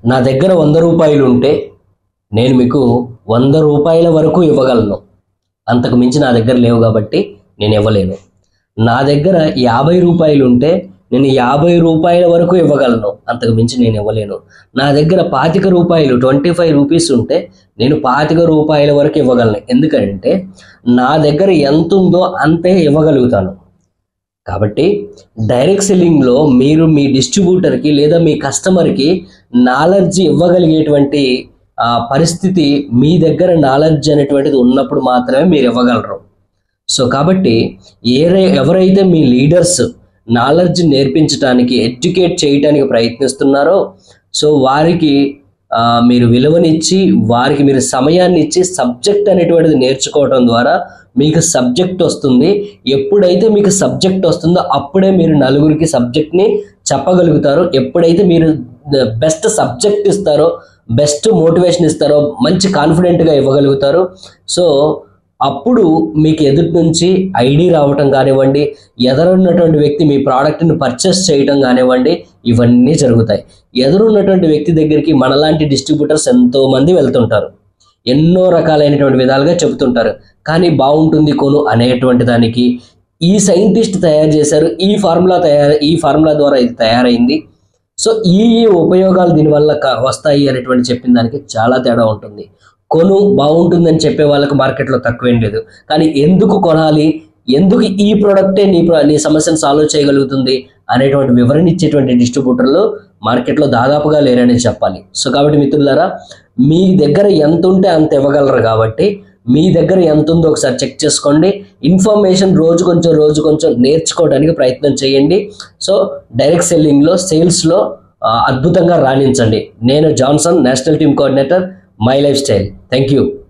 నా దగ్గర వంద రూపాయలు ఉంటే నేను మీకు వంద రూపాయల వరకు ఇవ్వగలను అంతకు మించి నా దగ్గర లేవు కాబట్టి నేను ఇవ్వలేను నా దగ్గర యాభై రూపాయలు ఉంటే నేను యాభై రూపాయల వరకు ఇవ్వగలను అంతకు మించి నేను ఇవ్వలేను నా దగ్గర పాతిక రూపాయలు ట్వంటీ ఫైవ్ రూపీస్ ఉంటే నేను పాతిక రూపాయల వరకు ఇవ్వగలను ఎందుకంటే నా దగ్గర ఎంత ఉందో అంతే ఇవ్వగలుగుతాను కాబట్టి డైరెక్ట్ సెల్లింగ్లో మీరు మీ డిస్ట్రిబ్యూటర్కి లేదా మీ కస్టమర్కి నాలెడ్జ్ ఇవ్వగలిగేటువంటి ఆ, పరిస్థితి మీ దగ్గర నాలెడ్జ్ అనేటువంటిది ఉన్నప్పుడు మాత్రమే మీరు ఇవ్వగలరు సో కాబట్టి ఏరే ఎవరైతే మీ లీడర్స్ నాలెడ్జ్ నేర్పించడానికి ఎడ్యుకేట్ చేయడానికి ప్రయత్నిస్తున్నారో సో వారికి ఆ, మీరు విలువనిచ్చి వారికి మీరు సమయాన్ని ఇచ్చి సబ్జెక్ట్ అనేటువంటిది నేర్చుకోవడం ద్వారా మీకు సబ్జెక్ట్ వస్తుంది ఎప్పుడైతే మీకు సబ్జెక్ట్ వస్తుందో అప్పుడే మీరు నలుగురికి సబ్జెక్ట్ని చెప్పగలుగుతారు ఎప్పుడైతే మీరు బెస్ట్ సబ్జెక్ట్ ఇస్తారో బెస్ట్ మోటివేషన్ ఇస్తారో మంచి కాన్ఫిడెంట్గా ఇవ్వగలుగుతారు సో అప్పుడు మీకు ఎదుటి నుంచి ఐడి రావటం కానివ్వండి ఎదురున్నటువంటి వ్యక్తి మీ ప్రోడక్ట్ని పర్చేస్ చేయటం కానివ్వండి ఇవన్నీ జరుగుతాయి ఎదురున్నటువంటి వ్యక్తి దగ్గరికి మనలాంటి డిస్ట్రిబ్యూటర్స్ ఎంతో మంది వెళ్తుంటారు ఎన్నో రకాలైనటువంటి విధాలుగా చెబుతుంటారు కానీ బాగుంటుంది కొను అనేటువంటి దానికి ఈ సైంటిస్ట్ తయారు చేశారు ఈ ఫార్ములా తయారు ఈ ఫార్ములా ద్వారా ఇది తయారైంది సో ఈ ఈ ఉపయోగాలు దీనివల్ల క- వస్తాయి అనేటువంటి చెప్పిన దానికి చాలా తేడా ఉంటుంది కొను బాగుంటుందని చెప్పే వాళ్ళకి మార్కెట్లో తక్కువేం లేదు కానీ ఎందుకు కొనాలి ఎందుకు ఈ ప్రోడక్టే నీ ప్ర- నీ సమస్యను సాల్వ్ చేయగలుగుతుంది అనేటువంటి వివరణ ఇచ్చేటువంటి డిస్ట్రిబ్యూటర్లు మార్కెట్లో దాదాపుగా లేరని చెప్పాలి సో కాబట్టి మిత్రులారా మీ దగ్గర ఎంత ఉంటే అంత ఇవ్వగలరు కాబట్టి మీ దగ్గర ఎంత ఉందో ఒకసారి చెక్ చేసుకోండి ఇన్ఫర్మేషన్ రోజు కొంచెం రోజు కొంచెం నేర్చుకోవడానికి ప్రయత్నం చేయండి సో డైరెక్ట్ సెల్లింగ్లో సేల్స్లో అద్భుతంగా రాణించండి నేను Johnson national team coordinator my lifestyle thank you